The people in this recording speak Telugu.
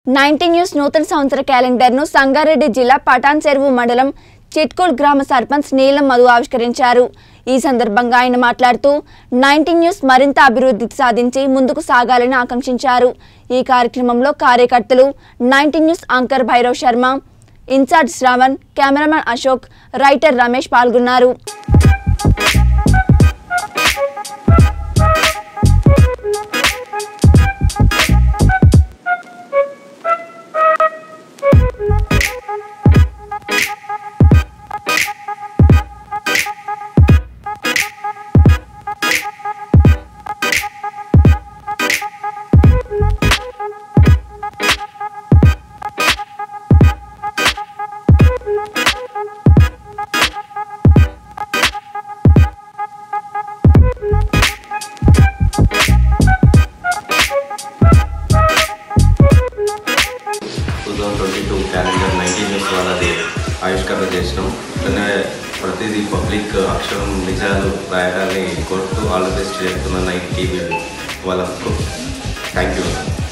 నైన్టీ న్యూస్ నూతన సంవత్సర క్యాలెండర్ను సంగారెడ్డి జిల్లా పటాన్ చెరువు మండలం చిట్కోల్ గ్రామ సర్పంచ్ నీలం మధు ఆవిష్కరించారు ఈ సందర్భంగా ఆయన మాట్లాడుతూ నైన్టీ న్యూస్ మరింత అభివృద్ధి సాధించి ముందుకు సాగాలని ఆకాంక్షించారు ఈ కార్యక్రమంలో కార్యకర్తలు ninety news anchor Bhairav Sharma incharge Shravan cameraman Ashok writer Ramesh పాల్గొన్నారు two thousand twenty two calendar nineteen years వాళ్ళది ఆవిష్కరణ చేసినాం ఇట్లనే ప్రతిదీ పబ్లిక్ అక్షరం నిజాలు రాయడాన్ని కోరుతూ ఆల్ ద బెస్ట్ చేస్తున్న నైట్ టీవీ వాళ్ళకు థ్యాంక్ యూ